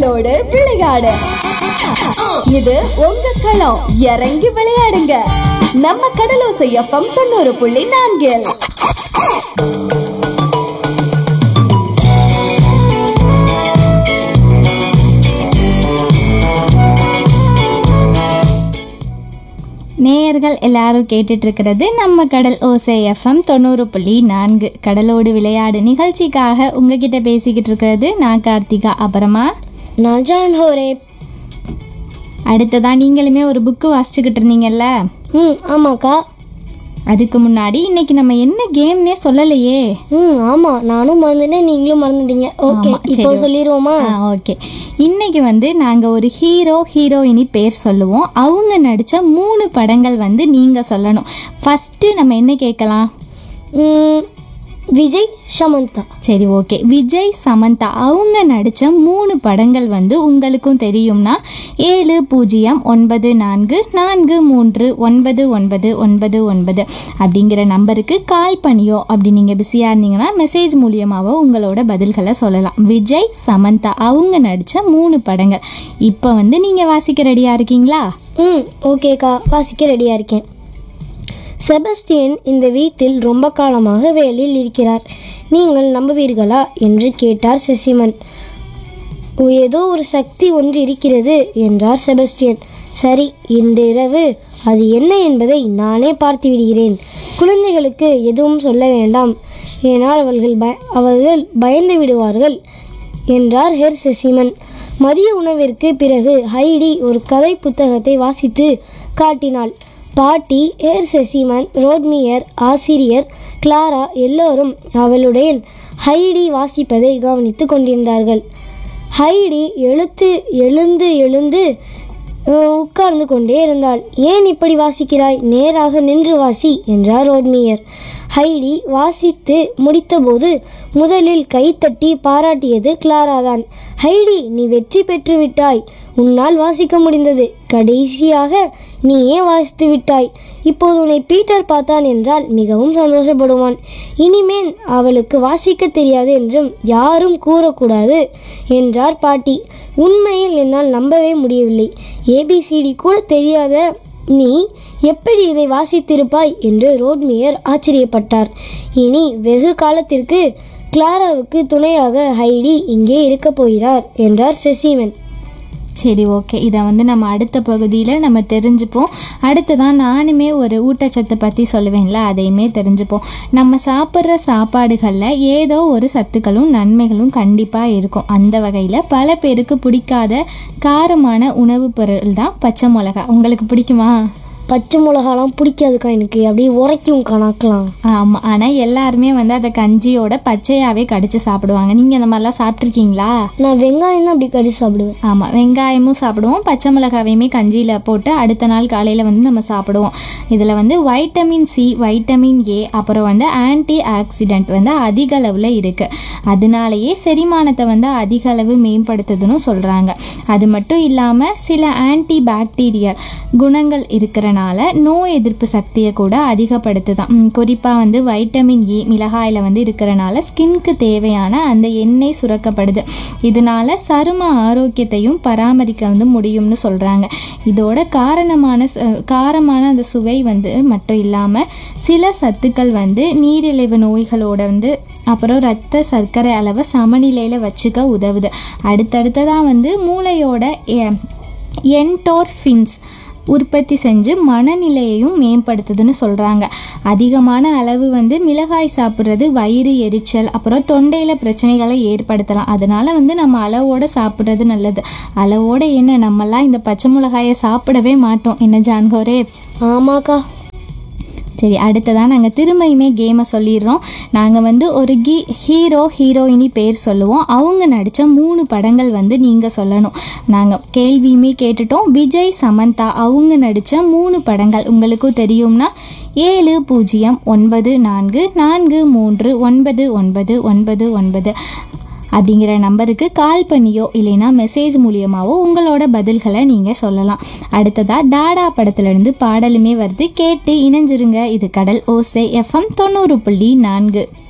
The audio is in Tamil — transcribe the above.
கடலோடு விளையாடு இது உங்க களம் இறங்கி விளையாடுங்க நம்ம கடலோசை எஃப்எம் தொண்ணூறு புள்ளி நான்கில் நேயர்கள் எல்லாரும் கேட்டுட்டு இருக்கிறது நம்ம கடல் ஓசை எஃப்எம் தொண்ணூறு புள்ளி நான்கு கடலோடு விளையாடு நிகழ்ச்சிக்காக உங்ககிட்ட பேசிக்கிட்டு இருக்கிறது நான் கார்த்திகா அப்புறமா நான் ஜான் ஹோரே அடுத்ததா நீங்களுமே ஒரு புக்கு வாசிச்சுக்கிட்டு இருந்தீங்கல்ல ம் ஆமாக்கா அதுக்கு முன்னாடி இன்னைக்கு நம்ம என்ன கேம்னே சொல்லலையே ம் ஆமாம் நானும் மறந்துட்டேன் நீங்களும் மறந்துட்டீங்க ஓகே ஆமா, சரி, இப்போ okay. சொல்லிடுவோமா ஆ ஓகே இன்னைக்கு வந்து நாங்கள் ஒரு ஹீரோ ஹீரோயினி பேர் சொல்லுவோம் அவங்க நடித்த மூணு படங்கள் வந்து நீங்கள் சொல்லணும் ஃபஸ்ட்டு நம்ம என்ன கேட்கலாம் ம், விஜய் சமந்தா சரி ஓகே விஜய் சமந்தா அவங்க நடித்த மூணு படங்கள் வந்து உங்களுக்கும் தெரியும்னா ஏழு பூஜ்ஜியம் ஒன்பது நான்கு நான்கு மூன்று ஒன்பது ஒன்பது ஒன்பது ஒன்பது அப்படிங்கிற நம்பருக்கு கால் பண்ணியோ அப்படி நீங்கள் பிஸியாக இருந்தீங்கன்னா மெசேஜ் மூலியமாவோ உங்களோட பதில்களை சொல்லலாம் விஜய் சமந்தா அவங்க நடித்த மூணு படங்கள் இப்போ வந்து நீங்கள் வாசிக்க ரெடியாக இருக்கீங்களா ம் ஓகேக்கா வாசிக்க ரெடியாக இருக்கேன் செபஸ்டியன் இந்த வீட்டில் ரொம்ப காலமாக வேலையில் இருக்கிறார் நீங்கள் நம்புவீர்களா என்று கேட்டார் செசிமன் ஏதோ ஒரு சக்தி ஒன்று இருக்கிறது என்றார் செபஸ்டியன் சரி இன்றிரவு அது என்ன என்பதை நானே பார்த்து விடுகிறேன் குழந்தைகளுக்கு எதுவும் சொல்ல வேண்டாம் ஏனால் அவர்கள் பய அவர்கள் பயந்து விடுவார்கள் என்றார் ஹெர் செசிமன் மதிய உணவிற்கு பிறகு ஹைடி ஒரு கதை புத்தகத்தை வாசித்து காட்டினாள் பாட்டி ஹேர் செசிமன் ரோட்மியர் ஆசிரியர் கிளாரா எல்லோரும் அவளுடைய ஹைடி வாசிப்பதை கவனித்து கொண்டிருந்தார்கள் ஹைடி எழுத்து எழுந்து எழுந்து அஹ், உட்கார்ந்து கொண்டே இருந்தாள் ஏன் இப்படி வாசிக்கிறாய் நேராக நின்று வாசி என்றார் ரோட்மியர் ஹைடி வாசித்து முடித்தபோது முதலில் கைத்தட்டி பாராட்டியது கிளாரா தான் ஹைடி நீ வெற்றி பெற்று விட்டாய் உன்னால் வாசிக்க முடிந்தது கடைசியாக நீ ஏன் வாசித்து விட்டாய் இப்போது உன்னை பீட்டர் பார்த்தான் என்றால் மிகவும் சந்தோஷப்படுவான் இனிமேல் அவளுக்கு வாசிக்க தெரியாது என்றும் யாரும் கூறக்கூடாது என்றார் பாட்டி உண்மையில் என்னால் நம்பவே முடியவில்லை ஏபிசிடி கூட தெரியாத நீ எப்படி இதை வாசித்திருப்பாய் என்று ரோட்மியர் ஆச்சரியப்பட்டார் இனி வெகு காலத்திற்கு கிளாராவுக்கு துணையாக ஹைடி இங்கே இருக்கப் போகிறார் என்றார் செசிவன் சரி ஓகே இதை வந்து நம்ம அடுத்த பகுதியில் நம்ம தெரிஞ்சுப்போம் அடுத்ததான் நானுமே ஒரு ஊட்டச்சத்தை பற்றி சொல்லுவேன்ல அதையுமே தெரிஞ்சுப்போம் நம்ம சாப்பிட்ற சாப்பாடுகளில் ஏதோ ஒரு சத்துக்களும் நன்மைகளும் கண்டிப்பாக இருக்கும் அந்த வகையில் பல பேருக்கு பிடிக்காத காரமான உணவுப் பொருள் தான் பச்சை மிளகா உங்களுக்கு பிடிக்குமா பச்சை மிளகாலாம் பிடிக்காதுக்கா எனக்கு அப்படியே உரைக்கும் கணக்கலாம் ஆமாம் ஆனால் எல்லாருமே வந்து அதை கஞ்சியோட பச்சையாகவே கடிச்சு சாப்பிடுவாங்க நீங்கள் அந்த மாதிரிலாம் சாப்பிட்ருக்கீங்களா நான் வெங்காயம் தான் அப்படி கடிச்சு சாப்பிடுவேன் ஆமாம் வெங்காயமும் சாப்பிடுவோம் பச்சை மிளகாவையுமே கஞ்சியில் போட்டு அடுத்த நாள் காலையில் வந்து நம்ம சாப்பிடுவோம் இதில் வந்து வைட்டமின் சி வைட்டமின் ஏ அப்புறம் வந்து ஆன்டி ஆக்சிடென்ட் வந்து அதிக அளவில் இருக்குது அதனாலேயே செரிமானத்தை வந்து அதிக அளவு மேம்படுத்துதுன்னு சொல்கிறாங்க அது மட்டும் இல்லாமல் சில ஆன்டி பாக்டீரியல் குணங்கள் இருக்கிறனால நோய் எதிர்ப்பு சக்தியை கூட அதிகப்படுத்துதான் குறிப்பாக வந்து வைட்டமின் ஏ மிளகாயில் வந்து இருக்கிறனால ஸ்கின்க்கு தேவையான அந்த எண்ணெய் சுரக்கப்படுது இதனால சரும ஆரோக்கியத்தையும் பராமரிக்க வந்து முடியும்னு சொல்கிறாங்க இதோட காரணமான சு- காரமான அந்த சுவை வந்து மட்டும் இல்லாமல் சில சத்துக்கள் வந்து நீரிழிவு நோய்களோட வந்து அப்புறம் ரத்த சர்க்கரை அளவை சமநிலையில் வச்சுக்க உதவுது அடுத்தடுத்ததாக வந்து மூளையோட எ- என்டோர்ஃபின்ஸ் உற்பத்தி செஞ்சு மனநிலையையும் மேம்படுத்துதுன்னு சொல்கிறாங்க அதிகமான அளவு வந்து மிளகாய் சாப்பிட்றது வயிறு எரிச்சல் அப்புறம் தொண்டையில் பிரச்சனைகளை ஏற்படுத்தலாம் அதனால வந்து நம்ம அளவோடு சாப்பிட்றது நல்லது அளவோட என்ன நம்மலாம் இந்த பச்சை மிளகாயை சாப்பிடவே மாட்டோம் என்ன ஜான்கோரே ஆமாக்கா சரி அடுத்ததான் நாங்கள் திரும்பியுமே கேமை சொல்லிடுறோம் நாங்கள் வந்து ஒரு கீ ஹீரோ ஹீரோயினி பேர் சொல்லுவோம் அவங்க நடித்த மூணு படங்கள் வந்து நீங்கள் சொல்லணும் நாங்கள் கேள்வியுமே கேட்டுட்டோம் விஜய் சமந்தா அவங்க நடித்த மூணு படங்கள் உங்களுக்கும் தெரியும்னா ஏழு பூஜ்ஜியம் ஒன்பது நான்கு நான்கு மூன்று ஒன்பது ஒன்பது ஒன்பது ஒன்பது அப்படிங்கிற நம்பருக்கு கால் பண்ணியோ இல்லைன்னா மெசேஜ் மூலியமாவோ உங்களோட பதில்களை நீங்கள் சொல்லலாம் அடுத்ததாக டாடா படத்துலேருந்து பாடலுமே வருது கேட்டு இணைஞ்சிருங்க இது கடல் ஓசை எஃப்எம் தொண்ணூறு புள்ளி நான்கு